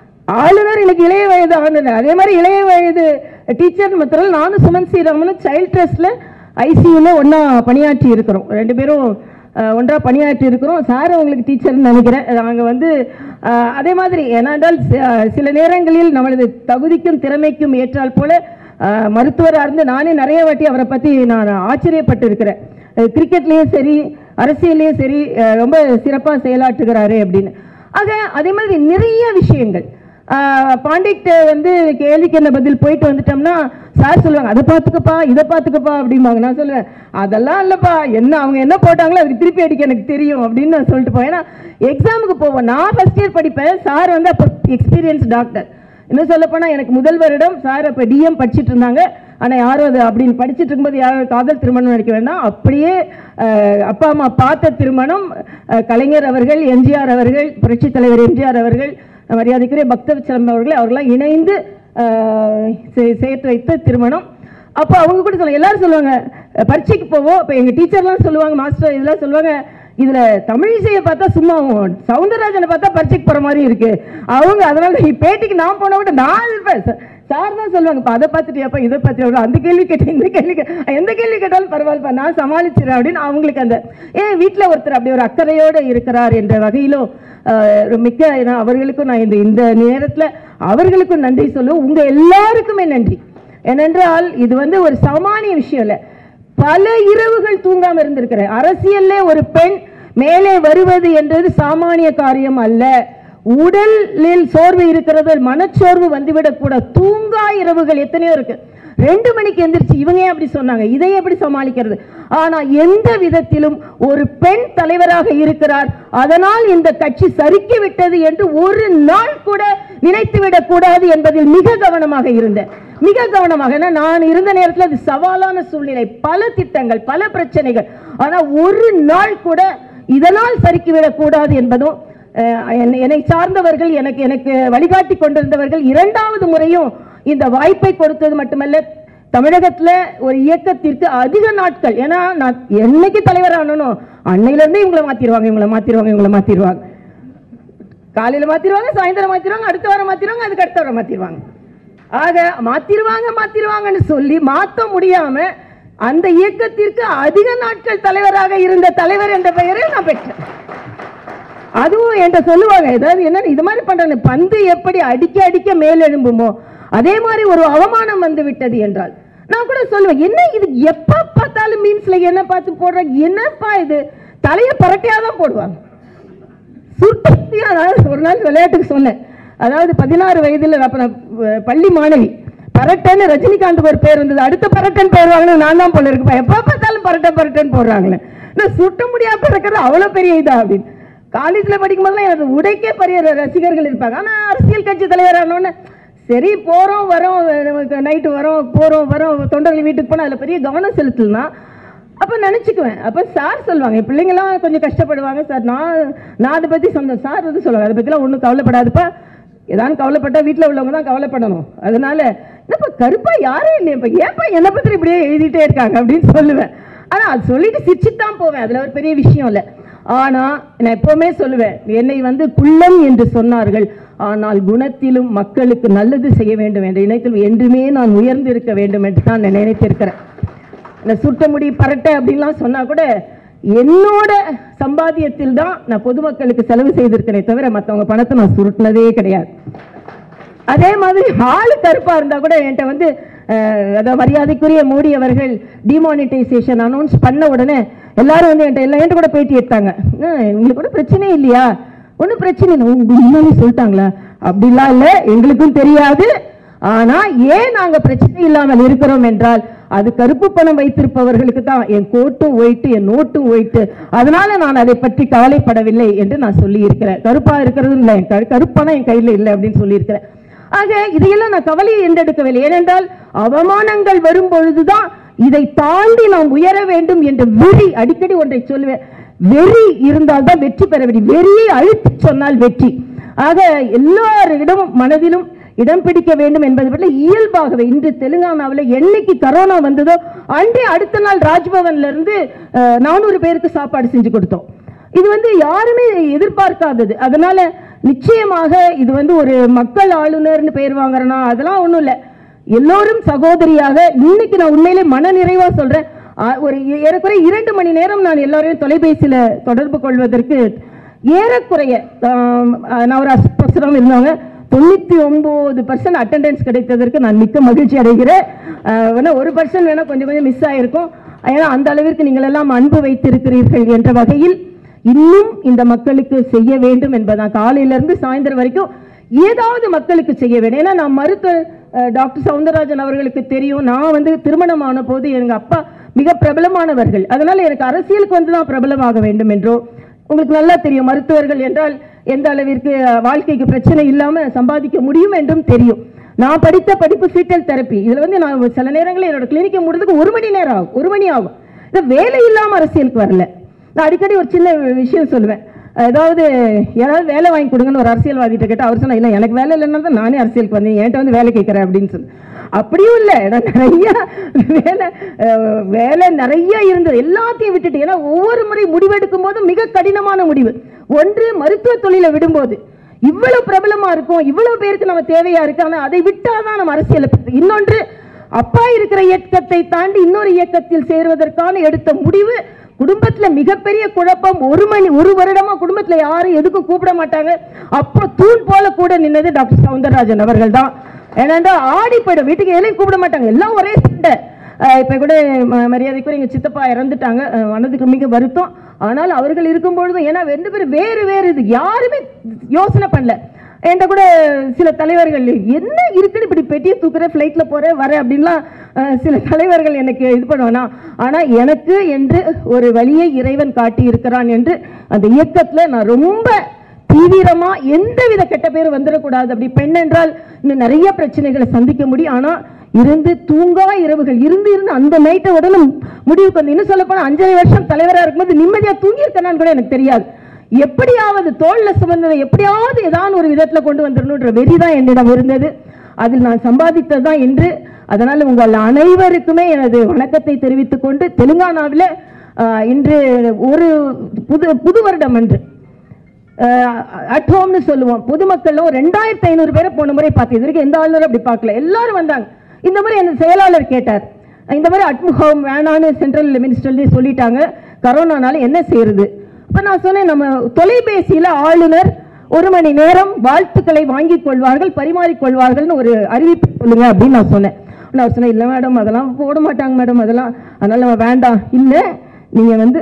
ஆளுநர் எனக்கு இளைய வயது ஆளுநர் அதே மாதிரி இளைய வயது டீச்சர் மத்திரம் நானும் சுமன் ஸ்ரீராமனும் சைல்ட் ட்ரஸ்ட்ல ஐசியூல ஒண்ணா பணியாற்றி இருக்கிறோம் ரெண்டு பேரும் அஹ், ஒன்றா பணியாற்றி இருக்கிறோம் சார் உங்களுக்கு டீச்சர்னு நினைக்கிறேன் நாங்கள் வந்து அஹ், அதே மாதிரி ஏனென்றால் சி- அஹ், சில நேரங்களில் நம்மளது தகுதிக்கும் திறமைக்கும் ஏற்றால் போல அஹ், மருத்துவராக இருந்து நானே நிறைய வாட்டி அவரை பற்றி நான் ஆச்சரியப்பட்டு இருக்கிறேன் அஹ், கிரிக்கெட்லேயும் சரி அரசியல்லையும் சரி அஹ், ரொம்ப சிறப்பாக செயலாற்றுகிறாரு அப்படின்னு ஆக அதே மாதிரி நிறைய விஷயங்கள் பாண்டிக்ட வந்து கேள்விக்கு என்ன பதில் போயிட்டு வந்துட்டோம்னா சார் சொல்லுவாங்க அதை பார்த்துக்கப்பா இதை பார்த்துக்கப்பா அப்படிம்பாங்க நான் சொல்லுவேன் அதெல்லாம் இல்லைப்பா என்ன அவங்க என்ன போட்டாங்களோ அதுக்கு திருப்பி அடிக்க எனக்கு தெரியும் அப்படின்னு நான் சொல்லிட்டு போவேன் ஏன்னா எக்ஸாமுக்கு போவோம் நான் ஃபர்ஸ்ட் இயர் படிப்பேன் சார் வந்து அப்போ எக்ஸ்பீரியன்ஸ் டாக்டர் இன்னும் சொல்ல போனா எனக்கு முதல் வருடம் சார் அப்போ டிஎம் படிச்சிட்டு இருந்தாங்க ஆனா யாரும் அது அப்படின்னு படிச்சிட்டு இருக்கும்போது யாரும் காதல் திருமணம் நினைக்க வேண்டாம் அப்படியே அஹ், அப்பா அம்மா பார்த்த திருமணம் அஹ், கலைஞர் அவர்கள் எம்ஜிஆர் அவர்கள் புரட்சித் தலைவர் எம்ஜிஆர் அவர்கள் மரியாதைக்குரிய பக்தவச்சலம் அவர்கள் அவர்களாம் இணைந்து அஹ், சே- சேர்த்து வைத்த திருமணம் அப்போ அவங்க கூட சொல்லுவாங்க எல்லாரும் சொல்லுவாங்க அஹ், பரீட்சைக்கு போவோம் இப்போ எங்க டீச்சர்லாம் சொல்லுவாங்க மாஸ்டர் இதெல்லாம் சொல்லுவாங்க இதுல தமிழிசையை பார்த்தா சும்மாவும் சவுந்தரராஜனை பார்த்தா பரீட்சைக்கு போற மாதிரி இருக்கு அவங்க அதனால நீ பேட்டிக்கு நான் போன விட நான் இருப்பேன் சார் தான் சொல்லுவாங்க "பா, அதை பார்த்துட்டியாப்பா இதை பார்த்துட்டியா அந்த கேள்வி கேட்டேன் இந்த கேள்வி கே- எந்த கேள்வி கேட்டாலும் பரவாயில்லப்பா நான் சமாளிச்சிடறேன் அப்படின்னு அவங்களுக்கு அந்த ஏ வீட்டில் ஒருத்தர் அப்படி ஒரு அக்கறையோடு இருக்கிறார் என்ற வகையிலும் ஆஹ், மிக்க நான் அவர்களுக்கும் நான் இந்த இந்த நேரத்தில் அவர்களுக்கும் நன்றி சொல்லுவோம் உங்க எல்லாருக்குமே நன்றி ஏனென்றால் இது வந்து ஒரு சாமானிய விஷயம் இல்லை பல இரவுகள் தூங்காம இருந்திருக்கிறேன் அரசியல்ல ஒரு பெண் மேலே வருவது என்றது சாமானிய காரியம் அல்ல உடலில் சோர்வு இருக்கிறது மனச்சோர்வு வந்துவிடக் கூட தூங்கா இரவுகள் எத்தனையோ இருக்கு ரெண்டு மணிக்கு எந்திரிச்சு இவங்க ஏன் அப்படி சொன்னாங்க இதை எப்படி சமாளிக்கிறது ஆனா எந்த விதத்திலும் ஒரு பெண் தலைவராக இருக்கிறார் அதனால் இந்த கட்சி சறுக்கி விட்டது என்று ஒரு நாள் கூட நினைத்து விடக் கூடாது என்பதில் மிக கவனமாக இருந்தேன் மிக கவனமாக ஏன்னா நான் இருந்த நேரத்தில் அது சவாலான சூழ்நிலை பல திட்டங்கள் பல பிரச்சனைகள் ஆனா ஒரு நாள் கூட இதனால் சறுக்கிவிடக் கூடாது என்பதும் அஹ், என்னை- என்னை சார்ந்தவர்கள் எனக்கு எனக்கு வழிகாட்டி கொண்டிருந்தவர்கள் இரண்டாவது முறையும் இந்த வாய்ப்பை கொடுத்தது மட்டுமல்ல தமிழகத்துல ஒரு இயக்கத்திற்கு அதிக நாட்கள் ஏன்னா நான் என்னைக்கு தலைவர் ஆனனோ அன்னையில இருந்தே இவங்களை மாத்திருவாங்க இவங்களை மாத்திருவாங்க இவங்களை மாத்திருவாங்க காலையில மாத்திருவாங்க சாயந்தரம் மாத்திருவாங்க அடுத்த வாரம் மாத்திருவாங்க அதுக்கு அடுத்த வாரம் மாத்திருவாங்க ஆக மாத்திருவாங்க மாத்திருவாங்கன்னு சொல்லி மாத்த முடியாம அந்த இயக்கத்திற்கு அதிக நாட்கள் தலைவராக இருந்த தலைவர் என்ற பெயரை நான் பெற்றேன் அதுவும் என்கிட்ட சொல்லுவாங்க ஏதாவது என்ன இது மாதிரி பண்றாங்க பந்து எப்படி அடிக்க அடிக்க மேலெழும்புமோ அதே மாதிரி ஒரு அவமானம் வந்து விட்டது என்றால் நான் கூட சொல்லுவேன் என்ன இது எப்ப பார்த்தாலும் மீன்ஸ்ல என்ன பார்த்து போடுறாங்க என்னப்பா இது தலையை பரட்டையா தான் போடுவாங்க சுட்டி அதாவது ஒரு நாள் விளையாட்டுக்கு சொன்னேன் அதாவது பதினாறு வயதுல அப்ப நான் அஹ், பள்ளி மாணவி பரட்டன் ரஜினிகாந்துக்கு ஒரு பேர் இருந்தது அடுத்த பரட்டன் பேர் வாங்கினது நான் தான் போல இருக்குப்பா எப்ப பார்த்தாலும் பரட்டன் பரட்டன் போடுறாங்களே நான் சுட்ட முடியாம இருக்கிறது அவ்வளவு பெரிய இதா அப்படின்னு காலேஜ்ல படிக்கும் போதெல்லாம் எனக்கு உடைக்கே பெரிய ரசிகர்கள் இருப்பாங்க ஆனா அரசியல் கட்சி தலைவர் ஆனோடனே சரி போறோம் வரோம் நமக்கு நைட்டு வரோம் போறோம் வரோம் தொண்டர்கள் வீட்டுக்கு போனா அதுல பெரிய கவனம் செலுத்தலாம் அப்ப நினைச்சுக்குவேன் அப்ப சார் சொல்லுவாங்க என் பிள்ளைங்களாம் கொஞ்சம் கஷ்டப்படுவாங்க சார் நான் நான் அதை பத்தி சொன்னேன் சார் வந்து சொல்லுவாங்க அதை பத்திலாம் ஒன்றும் கவலைப்படாதுப்பா ஏதாவது கவலைப்பட்டா வீட்டில் உள்ளவங்க தான் கவலைப்படணும் அதனால என்னப்பா கருப்பா யாரும் இல்லையப்பா ஏப்பா என்னை பத்தி இப்படியே எழுதிட்டே இருக்காங்க அப்படின்னு சொல்லுவேன் ஆனா அது சொல்லிட்டு சிரிச்சுட்டு தான் போவேன் அதுல ஒரு பெரிய விஷயம் இல்லை ஆனா நான் எப்பவுமே சொல்லுவேன் என்னை வந்து குள்ளம் என்று சொன்னார்கள் ஆனால் குணத்திலும் மக்களுக்கு நல்லது செய்ய வேண்டும் என்ற இணையத்தில் என்றுமே நான் உயர்ந்து இருக்க வேண்டும் என்று தான் நான் நினைத்திருக்கிறேன் இந்த சுட்ட முடி பரட்டை அப்படின்லாம் சொன்னா கூட என்னோட சம்பாத்தியத்தில் தான் நான் பொதுமக்களுக்கு செலவு செய்திருக்கிறேன் தவிர மற்றவங்க பணத்தை நான் சுருட்டினதே கிடையாது அதே மாதிரி ஆளு கருப்பா இருந்தா கூட என்கிட்ட வந்து அஹ், அதாவது மரியாதைக்குரிய மோடி அவர்கள் டிமானிட்டைசேஷன் அனௌன்ஸ் பண்ண உடனே எல்லாரும் வந்து என்கிட்ட எல்லாம் என்கிட்ட கூட பேட்டி எடுத்தாங்க அஹ், உங்களுக்கு கூட பிரச்சனை இல்லையா ஒன்றும் பிரச்சனை இல்லை உங்களுக்கு முன்னாலே சொல்லிட்டாங்களா அப்படிலாம் இல்லை எங்களுக்கும் தெரியாது ஆனா ஏன் நாங்க பிரச்சனை இல்லாமல் இருக்கிறோம் என்றால் அது கருப்பு பணம் வைத்திருப்பவர்களுக்கு தான் என் கோட்டும் ஒயிட்டு என் நோட்டும் ஒயிட்டு அதனால நான் அதை பற்றி கவலைப்படவில்லை என்று நான் சொல்லி இருக்கிறேன் கருப்பா இருக்கிறது இல்லை என் கரு- கருப்பணம் என் கையில இல்லை அப்படின்னு சொல்லியிருக்கிறேன் ஆக இதையெல்லாம் நான் கவலையை என்றெடுக்கவில்லை ஏனென்றால் அவமானங்கள் வரும் பொழுதுதான் இதை தாண்டி நாம் உயர வேண்டும் என்ற வெறி அடிக்கடி ஒன்றை சொல்லுவேன் வெறி இருந்தால் தான் வெற்றி பெற வேண்டும் வெறியை அழுத்தி சொன்னால் வெற்றி ஆக எல்லாரிடமும் மனதிலும் இடம் பிடிக்க வேண்டும் என்பது பற்றி இயல்பாகவே இன்று தெலுங்கானாவில் என்னைக்கு கரோனா வந்ததோ அன்றே அடுத்த நாள் ராஜ்பவன்ல இருந்து நானூறு பேருக்கு சாப்பாடு செஞ்சு கொடுத்தோம் இது வந்து யாருமே எதிர்பார்க்காதது அதனால நிச்சயமாக இது வந்து ஒரு மக்கள் ஆளுநர்னு பேர் வாங்குறனா அதெல்லாம் ஒண்ணும் இல்லை எல்லோரும் சகோதரியாக இன்னைக்கு நான் உண்மையிலே மன நிறைவா சொல்றேன் ஆ, ஒரு ஏ- ஏறக்குறைய இரண்டு மணி நேரம் நான் எல்லாரையும் தொலைபேசியில தொடர்பு கொள்வதற்கு ஏறக்குறைய ஆம், நான் ஒரு அஸ்பசரம் இருந்தவங்க தொண்ணூத்தி ஒன்பது பர்சன்ட் அட்டெண்டன்ஸ் கிடைத்ததற்கு நான் மிக்க மகிழ்ச்சி அடைகிறேன் ஆ, வேணா ஒரு பர்சன்ட் வேணா கொஞ்சம் கொஞ்சம் மிஸ் ஆயிருக்கும் ஏன்னா அந்த அளவிற்கு நீங்கள் எல்லாம் அன்பு வைத்திருக்கிறீர்கள் என்ற வகையில் இன்னும் இந்த மக்களுக்கு செய்ய வேண்டும் என்பதான் காலையில இருந்து சாயந்தரம் வரைக்கும் ஏதாவது மக்களுக்கு செய்ய வேண்டும் ஏன்னா நான் மருத்துவ அஹ், டாக்டர் சவுந்தரராஜன் அவர்களுக்கு தெரியும் நான் வந்து திருமணமான போது எங்க அப்பா மிக பிரபலமானவர்கள் அதனால எனக்கு அரசியலுக்கு வந்து தான் பிரபலமாக வேண்டும் என்றோ உங்களுக்கு நல்லா தெரியும் மருத்துவர்கள் என்றால் எந்த அளவிற்கு அஹ், வாழ்க்கைக்கு பிரச்சனை இல்லாம சம்பாதிக்க முடியும் என்றும் தெரியும் நான் படித்த படிப்பு ஃபீட்டல் தெரப்பி இதுல வந்து நான் சில நேரங்களில் என்னோட கிளினிக்கை முடிறதுக்கு ஒரு மணி நேரம் ஆகும் ஒரு மணி ஆகும் இது வேலை இல்லாம அரசியலுக்கு வரல நான் அடிக்கடி ஒரு சின்ன விஷயம் சொல்லுவேன் அதாவது யாராவது வேலை வாங்கி கொடுங்கன்னு ஒரு அரசியல்வாதிகிட்ட கேட்டால் அவர் சொன்னா இல்லை எனக்கு வேலை இல்லைன்னா தான் நானே அரசியலுக்கு வந்தேன் என்கிட்ட வந்து வேலை கேட்குறேன் அப்படின்னு சொல்லி அப்படியும் இல்லை ஏன்னா நிறைய வேலை அஹ், வேலை நிறைய இருந்தது எல்லாத்தையும் விட்டுட்டு ஏன்னா ஒவ்வொரு முறை முடிவெடுக்கும் போதும் மிக கடினமான முடிவு ஒன்று மருத்துவ தொழிலை விடும்போது இவ்வளவு பிரபலமா இருக்கும் இவ்வளவு பேருக்கு நம்ம தேவையா இருக்கு ஆனா அதை விட்டாதான் நம்ம அரசியல் இன்னொன்று அப்பா இருக்கிற இயக்கத்தை தாண்டி இன்னொரு இயக்கத்தில் சேருவதற்கான எடுத்த முடிவு குடும்பத்துல மிகப்பெரிய குழப்பம் ஒரு மணி ஒரு வருடமா குடும்பத்துல யாரும் எதுக்கும் கூப்பிட மாட்டாங்க அப்போ தூண் போல கூட நின்னது டாக்டர் சவுந்தரராஜன் அவர்கள் தான் ஏன்னாண்டா ஆடி போயிடும் வீட்டுக்கு எதையும் கூப்பிட மாட்டாங்க எல்லாம் ஒரே சண்டை அஹ் இப்ப கூட ம- மரியாதைக்குரிய எங்க சித்தப்பா இறந்துட்டாங்க அஹ் மனதுக்கு மிக வருத்தம் ஆனால் அவர்கள் இருக்கும் பொழுதும் ஏன்னா ரெண்டு பேரும் வேறு வேறு இது யாருமே யோசனை பண்ணல என்கிட்ட கூட சில தலைவர்கள் என்ன இருக்குன்னு இப்படி பெட்டியை தூக்குற ஃப்ளைட்ல போற வர அப்படின்லாம் அஹ், சில தலைவர்கள் எனக்கு இது பண்ணுவானா ஆனா எனக்கு என்று ஒரு வழியை இறைவன் காட்டி இருக்கிறான் என்று அந்த இயக்கத்துல நான் ரொம்ப தீவிரமா எந்தவித கெட்ட பேர் வந்துடக்கூடாது அப்படி பெண் என்றால் இன்னும் நிறைய பிரச்சனைகளை சந்திக்க முடியும் ஆனா இருந்து தூங்கா இரவுகள் இருந்து இருந்து அந்த நைட்டை உடனே முடிவுக்கு வந்து இன்னும் சொல்ல போனா அஞ்சரை வருஷம் தலைவரா இருக்கும்போது நிம்மதியா தூங்கி இருக்கேனான்னு கூட எனக்கு தெரியாது எப்படியாவது தோல்ல சுமந்ததை எப்படியாவது ஏதாவது ஒரு விதத்துல கொண்டு வந்துடணுன்ற வெறிதான் என்னிடம் இருந்தது அதில் நான் சம்பாதித்ததுதான் என்று அதனால உங்கள் அனைவருக்குமே எனது வணக்கத்தை தெரிவித்துக் கொண்டு தெலுங்கானாவில் ஆஹ், இன்று ஒரு புது புது வருடம் அன்று அட் ஹோம்னு சொல்லுவோம் பொதுமக்களும் ரெண்டாயிரத்தி ஐநூறு பேரை போன முறை பார்த்து இது வரைக்கும் எந்த ஆளுநரும் அப்படி பார்க்கல எல்லாரும் வந்தாங்க இந்த முறை என் செயலாளர் கேட்டார் இந்த மாதிரி அட் ஹோம் வேணான்னு சென்ட்ரல் மினிஸ்டர்லேயே சொல்லிட்டாங்க கரோனானால என்ன செய்யறது அப்ப நான் சொன்னேன் நம்ம தொலைபேசியில ஆளுநர் ஒரு மணி நேரம் வாழ்த்துக்களை வாங்கிக் கொள்வார்கள் பரிமாறிக் கொள்வார்கள்னு ஒரு அறிவிப்பு சொல்லுங்க அப்படின்னு நான் சொன்னேன் நான் அவர் சொன்னேன் இல்லை மேடம் அதெல்லாம் போட மாட்டாங்க மேடம் அதெல்லாம் அதனால நம்ம வேண்டாம் இல்லை நீங்க வந்து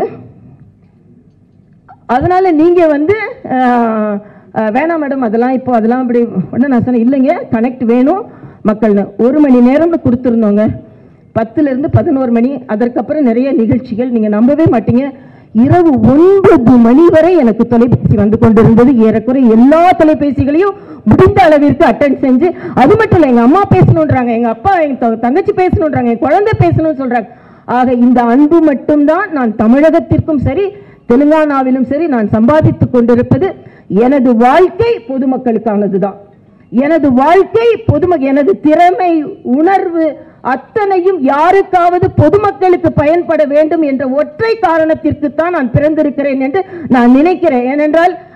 அதனால நீங்க வந்து அஹ், அஹ், வேணாம் மேடம் அதெல்லாம் இப்போ அதெல்லாம் அப்படி உடனே நான் சொன்னேன் இல்லைங்க கனெக்ட் வேணும் மக்கள்னு ஒரு மணி நேரம்னு கொடுத்துருந்தோங்க பத்துல இருந்து பதினோரு மணி அதற்கப்புறம் நிறைய நிகழ்ச்சிகள் நீங்க நம்பவே மாட்டீங்க இரவு ஒன்பது மணி வரை எனக்கு தொலைபேசி வந்து கொண்டிருந்தது ஏறக்குறைய எல்லா தொலைபேசிகளையும் முடிந்த அளவிற்கு அட்டன் செஞ்சு அது மட்டும் இல்லை எங்க அம்மா பேசணுன்றாங்க எங்க அப்பா எங்க த- தங்கச்சி பேசணுன்றாங்க என் குழந்தை பேசணும்னு சொல்றாங்க ஆக இந்த அன்பு மட்டும்தான் நான் தமிழகத்திற்கும் சரி தெலுங்கானாவிலும் சரி நான் சம்பாதித்துக் கொண்டிருப்பது எனது வாழ்க்கை பொதுமக்களுக்கானதுதான் எனது வாழ்க்கை பொதும எனது திறமை உணர்வு அத்தனையும் யாருக்காவது பொதுமக்களுக்கு பயன்பட வேண்டும் என்ற ஒற்றை காரணத்திற்கு தான் நான் பிறந்திருக்கிறேன் என்று நான் நினைக்கிறேன் ஏனென்றால்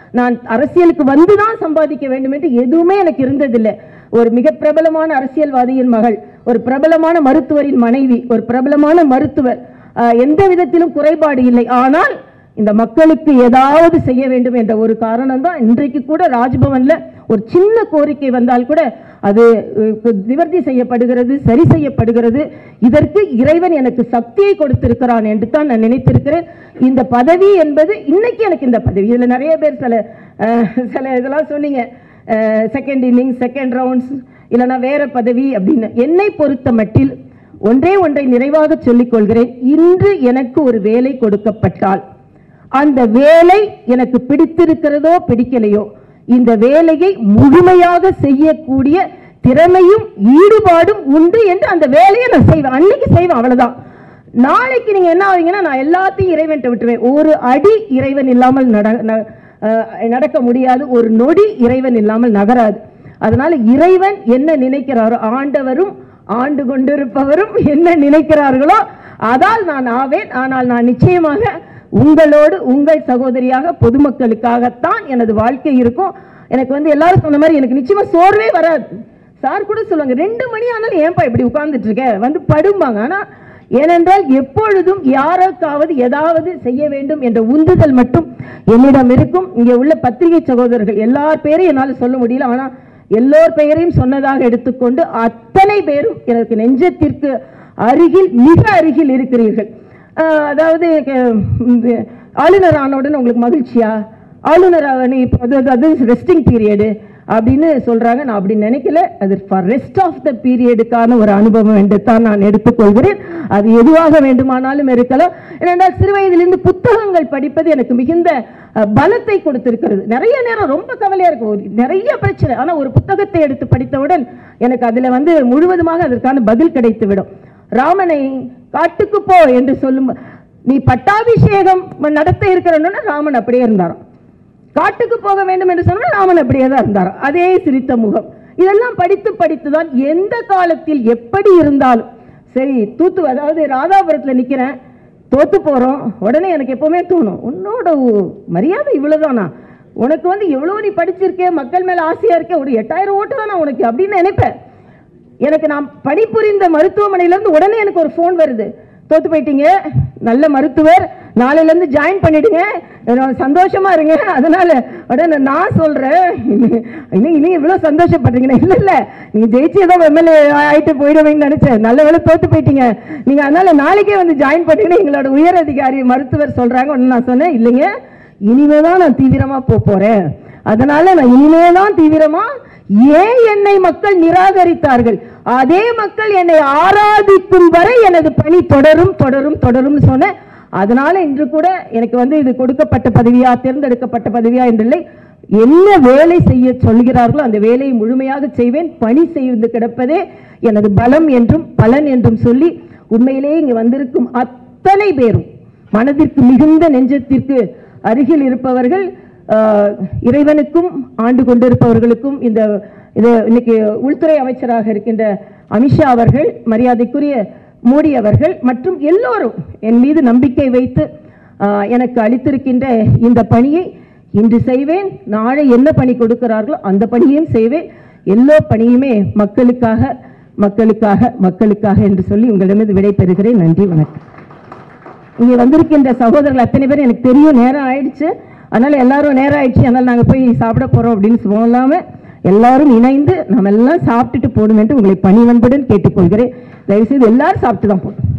நான் அரசியலுக்கு வந்து தான் சம்பாதிக்க வேண்டும் என்று எதுவுமே எனக்கு இருந்ததில்லை ஒரு மிக பிரபலமான அரசியல்வாதியின் மகள் ஒரு பிரபலமான மருத்துவரின் மனைவி ஒரு பிரபலமான மருத்துவர் ஆஹ், எந்த விதத்திலும் குறைபாடு இல்லை ஆனால் இந்த மக்களுக்கு ஏதாவது செய்ய வேண்டும் என்ற ஒரு காரணம் தான் இன்றைக்கு கூட ராஜ்பவன்ல ஒரு சின்ன கோரிக்கை வந்தால் கூட அது அஹ், நிவர்த்தி செய்யப்படுகிறது சரி செய்யப்படுகிறது இதற்கு இறைவன் எனக்கு சக்தியை கொடுத்திருக்கிறான் என்று தான் நான் நினைத்திருக்கிறேன் இந்த பதவி என்பது இன்னைக்கு எனக்கு இந்த பதவி இதுல நிறைய பேர் சில அஹ், சில இதெல்லாம் சொன்னீங்க செகண்ட் இன்னிங் செகண்ட் ரவுண்ட்ஸ் இல்லைன்னா வேற பதவி அப்படின்னு என்னை பொறுத்த மட்டில் ஒன்றே ஒன்றை நிறைவாக சொல்லிக் கொள்கிறேன் இன்று எனக்கு ஒரு வேலை கொடுக்கப்பட்டால் அந்த வேலை எனக்கு பிடித்திருக்கிறதோ பிடிக்கலையோ இந்த வேலையை முழுமையாக செய்யக்கூடிய திறமையும் ஈடுபாடும் உண்டு என்று அந்த வேலையை நான் செய்வேன் அன்னைக்கு செய்வேன் அவ்வளவுதான் நாளைக்கு நீங்க என்ன ஆவீங்கன்னா நான் எல்லாத்தையும் இறைவன்ட்ட விட்டுருவேன் ஒரு அடி இறைவன் இல்லாமல் நட ந- அஹ் நடக்க முடியாது ஒரு நொடி இறைவன் இல்லாமல் நகராது அதனால இறைவன் என்ன நினைக்கிறாரோ ஆண்டவரும் ஆண்டு கொண்டிருப்பவரும் என்ன நினைக்கிறார்களோ அதால் நான் ஆவேன் ஆனால் நான் நிச்சயமாக உங்களோடு உங்கள் சகோதரியாக பொதுமக்களுக்காகத்தான் எனது வாழ்க்கை இருக்கும் எனக்கு வந்து எல்லாரும் சொன்ன மாதிரி எனக்கு நிச்சயமா சோர்வே வராது சார் கூட சொல்லுவாங்க ரெண்டு மணி ஆனாலும் ஏன்பா இப்படி உட்கார்ந்துட்டு இருக்க வந்து படும்பாங்க ஆனா ஏனென்றால் எப்பொழுதும் யாருக்காவது ஏதாவது செய்ய வேண்டும் என்ற உந்துதல் மட்டும் என்னிடம் இருக்கும் இங்கே உள்ள பத்திரிகை சகோதரர்கள் எல்லார் பேரையும் என்னால் சொல்ல முடியல ஆனா எல்லோர் பெயரையும் சொன்னதாக எடுத்துக்கொண்டு அத்தனை பேரும் எனக்கு நெஞ்சத்திற்கு அருகில் மிக அருகில் இருக்கிறீர்கள் ஆஹ் அதாவது அஹ், இந்த ஆளுநர் ஆன உடனே உங்களுக்கு மகிழ்ச்சியா ஆளுநர் ஆன இப்போ அது அது ரெஸ்டிங் பீரியடு அப்படின்னு சொல்றாங்க நான் அப்படி நினைக்கல அது ஃபார் ரெஸ்ட் ஆஃப் த பீரியடுக்கான ஒரு அனுபவம் என்று தான் நான் எடுத்துக்கொள்கிறேன் அது எதுவாக வேண்டுமானாலும் இருக்கலாம் ஏனென்றால் சிறு வயதிலிருந்து புத்தகங்கள் படிப்பது எனக்கு மிகுந்த அஹ், பலத்தை கொடுத்திருக்கிறது நிறைய நேரம் ரொம்ப கவலையா இருக்கும் ஒரு- நிறைய பிரச்சனை ஆனா ஒரு புத்தகத்தை எடுத்து படித்தவுடன் எனக்கு அதுல வந்து முழுவதுமாக அதற்கான பதில் கிடைத்து விடும் ராமனை காட்டுக்கு போ என்று சொல்லும் நீ பட்டாபிஷேகம் நடத்த இருக்கிறன்னு ராமன் அப்படியே இருந்தாராம் காட்டுக்கு போக வேண்டும் என்று சொன்னால் ராமன் அப்படியே தான் இருந்தாராம் அதே சிரித்த முகம் இதெல்லாம் படித்து படித்து தான் எந்த காலத்தில் எப்படி இருந்தாலும் சரி தூத்து அதாவது ராதாபுரத்தில் நிற்கிறேன் தோத்து போகிறோம் உடனே எனக்கு எப்பவுமே தோணும் உன்னோட உ- மரியாதை இவ்வளவுதானா உனக்கு வந்து எவ்வளோ நீ படிச்சிருக்கே மக்கள் மேல ஆசையா இருக்க ஒரு எட்டாயிரம் ஓட்டு தானா உனக்கு அப்படின்னு நினைப்பேன் எனக்கு நான் பணிபுரிந்த மருத்துவமனையில இருந்து உடனே எனக்கு ஒரு ஃபோன் வருது தோத்து போயிட்டீங்க நல்ல மருத்துவர் நாளையில இருந்து ஜாயின் பண்ணிடுங்க நான் சந்தோஷமா இருங்க அதனால உடனே நான் சொல்றேன் இன்னும் இன்னும் இவ்வளவு சந்தோஷப்படுறீங்க இல்ல இல்ல நீங்க ஜெயிச்சு ஏதோ எம்எல்ஏ ஆயிட்டு போயிடுவீங்கன்னு நினைச்சேன் நல்ல வேளை தோத்து போயிட்டீங்க நீங்க அதனால நாளைக்கே வந்து ஜாயின் பண்ணிட்டு எங்களோட உயர் அதிகாரி மருத்துவர் சொல்றாங்க உடனே நான் சொன்னேன் இல்லைங்க இனிமே தான் நான் தீவிரமா போக போறேன் அதனால நான் இனிமே தான் தீவிரமா ஏன் என்னை மக்கள் நிராகரித்தார்கள் அதே மக்கள் என்னை ஆராதிக்கும் வரை எனது பணி தொடரும் தொடரும் தொடரும்னு சொன்னேன் அதனால இன்று கூட எனக்கு வந்து இது கொடுக்கப்பட்ட பதவியா தேர்ந்தெடுக்கப்பட்ட பதவியா என்றில்லை என்ன வேலை செய்ய சொல்கிறார்களோ அந்த வேலையை முழுமையாக செய்வேன் பணி செய்து கிடப்பதே எனது பலம் என்றும் பலன் என்றும் சொல்லி உண்மையிலேயே இங்கு வந்திருக்கும் அத்தனை பேரும் மனதிற்கு மிகுந்த நெஞ்சத்திற்கு அருகில் இருப்பவர்கள் ஆஹ், இறைவனுக்கும் ஆண்டு கொண்டிருப்பவர்களுக்கும் இந்த இது இன்னைக்கு உள்துறை அமைச்சராக இருக்கின்ற அமித்ஷா அவர்கள் மரியாதைக்குரிய மோடி அவர்கள் மற்றும் எல்லோரும் என் மீது நம்பிக்கை வைத்து ஆஹ், எனக்கு அளித்திருக்கின்ற இந்த பணியை இன்று செய்வேன் நாளை என்ன பணி கொடுக்கிறார்களோ அந்த பணியையும் செய்வேன் எல்லா பணியுமே மக்களுக்காக மக்களுக்காக மக்களுக்காக என்று சொல்லி உங்களிடமிருந்து விடை பெறுகிறேன் நன்றி வணக்கம் இங்கே வந்திருக்கின்ற சகோதரர்கள் அத்தனை பேர் எனக்கு தெரியும் நேரம் ஆயிடுச்சு அதனால எல்லாரும் நேரம் ஆயிடுச்சு அதனால நாங்கள் போய் சாப்பிட போறோம் அப்படின்னு சொல்லாம எல்லாரும் இணைந்து நம்ம எல்லாம் சாப்பிட்டுட்டு போடும் என்று உங்களை பணிவன்புடன் கேட்டுக்கொள்கிறேன் தயவுசெய்து எல்லாரும் சாப்பிட்டு தான் போகணும்